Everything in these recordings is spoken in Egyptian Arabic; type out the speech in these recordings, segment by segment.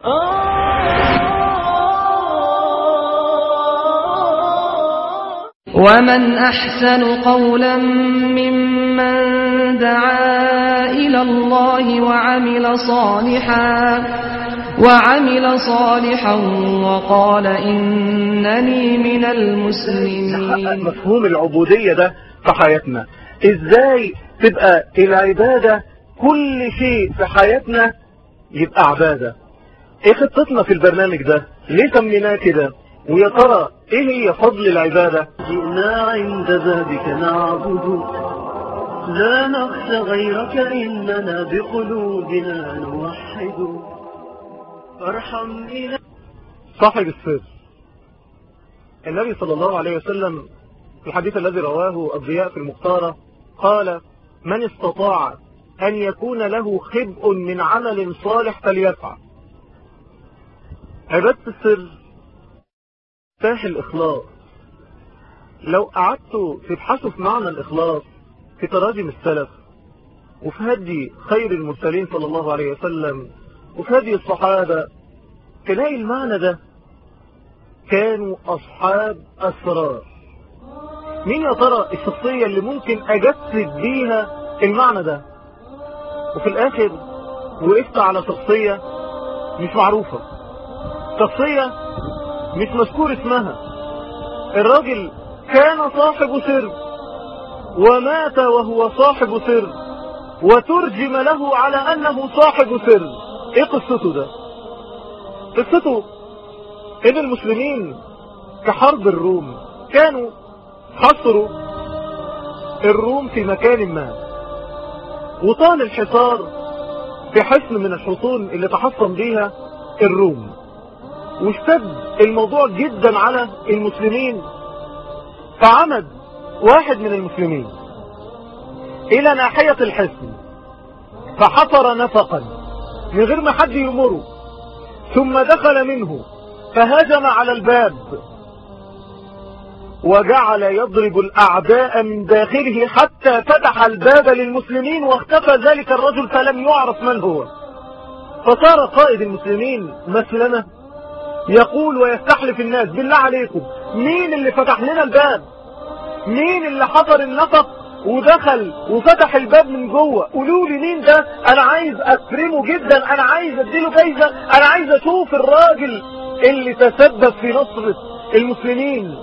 ومن أحسن قولا ممن دعا إلى الله وعمل صالحا وعمل صالحا وقال إنني من نحقق المسلمين مفهوم العبودية ده في حياتنا ازاي تبقى العبادة كل شيء في حياتنا يبقى عبادة ايه خطتنا في البرنامج ده ليه سميناه كده ويا ترى ايه هي فضل العبادة جئنا عند بابك نعبد لا نخشى غيرك إننا بقلوبنا نوحد فارحم إلى صاحب السر النبي صلى الله عليه وسلم في الحديث الذي رواه الضياء في المختارة قال من استطاع أن يكون له خبء من عمل صالح فليفعل عبادة السر تاح الإخلاص لو قعدتوا تبحثوا في معنى الإخلاص في تراجم السلف وفي هدي خير المرسلين صلى الله عليه وسلم وفي هدي الصحابة تلاقي المعنى ده كانوا أصحاب أسرار مين يا ترى الشخصية اللي ممكن أجسد بيها المعنى ده وفي الآخر وقفت على شخصية مش معروفة شخصية مش مذكور اسمها الراجل كان صاحب سر ومات وهو صاحب سر وترجم له على أنه صاحب سر ايه قصته ده قصته ان المسلمين كحرب الروم كانوا حصروا الروم في مكان ما وطال الحصار في حصن من الحصون اللي تحصن بيها الروم واشتد الموضوع جدا على المسلمين فعمد واحد من المسلمين الى ناحية الحصن فحفر نفقا من غير ما حد يمره ثم دخل منه فهجم على الباب وجعل يضرب الأعداء من داخله حتى فتح الباب للمسلمين واختفى ذلك الرجل فلم يعرف من هو فصار قائد المسلمين مسلمة يقول ويستحلف الناس بالله عليكم مين اللي فتح لنا الباب مين اللي حضر النفق ودخل وفتح الباب من جوه قولوا لي مين ده انا عايز اكرمه جدا انا عايز اديله جايزه انا عايز اشوف الراجل اللي تسبب في نصرة المسلمين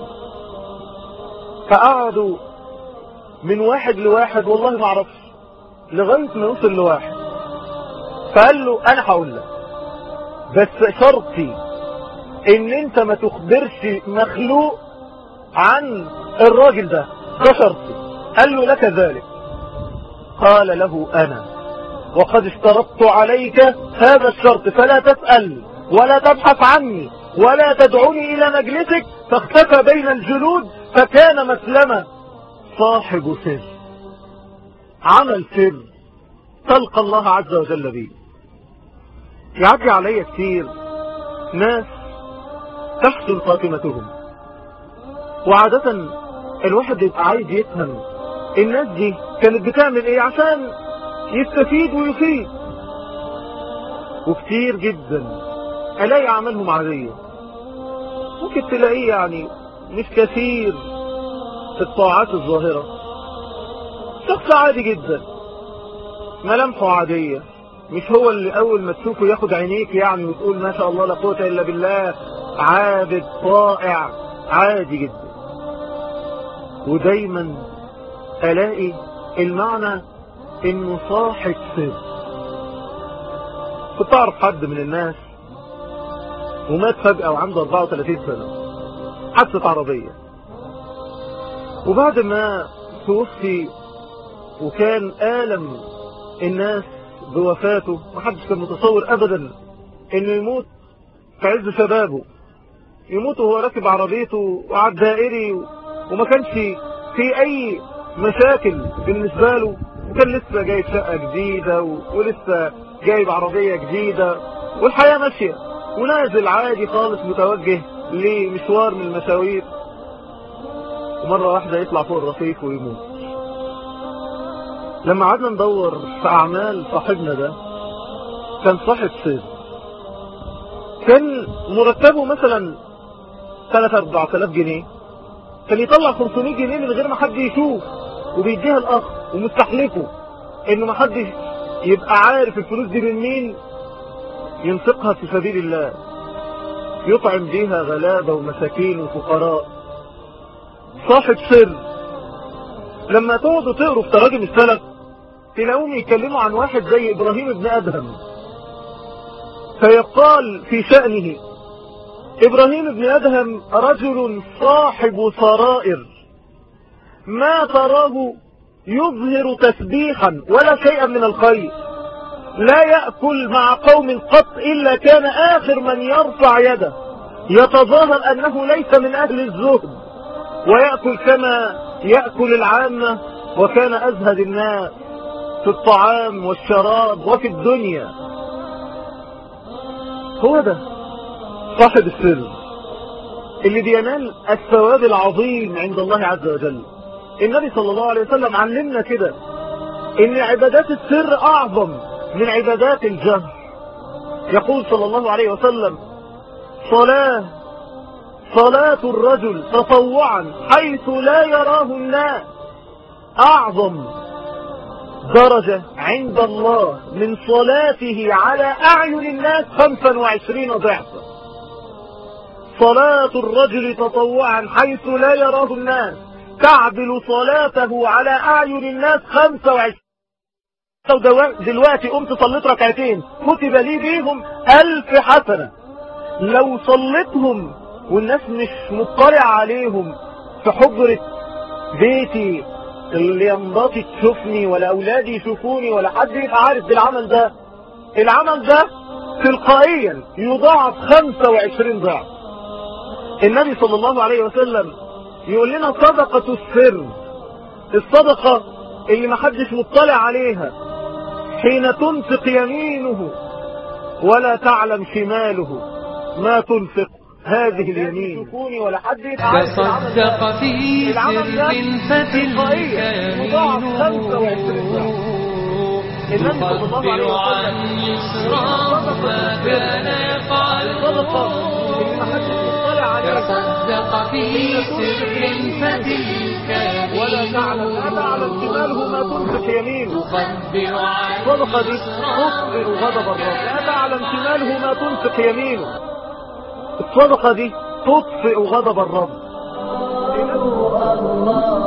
فقعدوا من واحد لواحد والله ما اعرفش لغايه ما وصل لواحد فقال له انا هقول لك بس شرطي ان انت ما تخبرش مخلوق عن الراجل ده ده شرطي قال له لك ذلك قال له انا وقد اشترطت عليك هذا الشرط فلا تسأل ولا تبحث عني ولا تدعني الى مجلسك فاختفى بين الجلود فكان مسلمة صاحب سر عمل سر تلقى الله عز وجل به يعدي علي كتير ناس تحسن خاتمتهم وعادة الواحد يبقى عايز يفهم الناس دي كانت بتعمل ايه عشان يستفيد ويفيد وكتير جدا الاقي اعمالهم عادية ممكن تلاقيه يعني مش كثير في الطاعات الظاهرة شخص عادي جدا ملامحه عادية مش هو اللي اول ما تشوفه ياخد عينيك يعني وتقول ما شاء الله لا قوة الا بالله عابد طائع عادي جدا ودايما الاقي المعنى انه صاحب سر كنت اعرف حد من الناس ومات فجأة وعنده 34 سنة حادثة عربية وبعد ما توفي وكان آلم الناس بوفاته محدش كان متصور ابدا انه يموت في عز شبابه يموت وهو راكب عربيته وعلى الدائري وما كانش في اي مشاكل بالنسبة له وكان لسه جايب شقة جديدة ولسه جايب عربية جديدة والحياة ماشية ونازل عادي خالص متوجه لمشوار من المشاوير ومرة واحدة يطلع فوق الرصيف ويموت لما قعدنا ندور في أعمال صاحبنا ده كان صاحب سر كان مرتبه مثلا 3 4000 جنيه كان يطلع 500 جنيه من غير ما حد يشوف وبيديها الاخ ومستحلفه انه ما حدش يبقى عارف الفلوس دي من مين ينفقها في سبيل الله يطعم بيها غلابة ومساكين وفقراء صاحب سر لما تقعدوا تقروا في تراجم السلف تلاقوهم يتكلموا عن واحد زي ابراهيم بن ادهم فيقال في شأنه ابراهيم بن ادهم رجل صاحب سرائر ما تراه يظهر تسبيحا ولا شيئا من الخير لا يأكل مع قوم قط إلا كان آخر من يرفع يده يتظاهر أنه ليس من أهل الزهد ويأكل كما يأكل العامة وكان أزهد الناس في الطعام والشراب وفي الدنيا هو ده صاحب السر اللي بينال الثواب العظيم عند الله عز وجل النبي صلى الله عليه وسلم علمنا كده ان عبادات السر اعظم من عبادات الجهر يقول صلى الله عليه وسلم صلاة صلاة الرجل تطوعا حيث لا يراه الناس اعظم درجة عند الله من صلاته على اعين الناس 25 ضعفا صلاة الرجل تطوعا حيث لا يراه الناس تعدل صلاته على أعين الناس 25 دلوقتي قمت صليت ركعتين كتب لي بيهم ألف حسنة لو صليتهم والناس مش مطلع عليهم في حجرة بيتي اللي ينبطي تشوفني ولا أولادي يشوفوني ولا حد يبقى عارف بالعمل ده العمل ده تلقائيا يضاعف 25 ضعف النبي صلى الله عليه وسلم يقول لنا صدقة السر الصدقة اللي محدش مطلع عليها حين تنفق يمينه ولا تعلم شماله ما تنفق هذه اليمين تكوني ولا حد يبقى عارف العمل ده. تصدق في العمل ده سر تلقائيا فتلك مضاعف 25 ضعف. النبي صلى الله عليه تخبر عن وسلم يسرى ما كان يفعل الصدقة اللي محدش مطلع عليها تصدق في سر فتلك ولا تعلم لا تعلم شماله ما تنفق يمينه تخبر عن الصدقة دي تطفئ غضب الرب لا تعلم شماله ما تنفق يمينه الصدقة دي تطفئ غضب الرب الله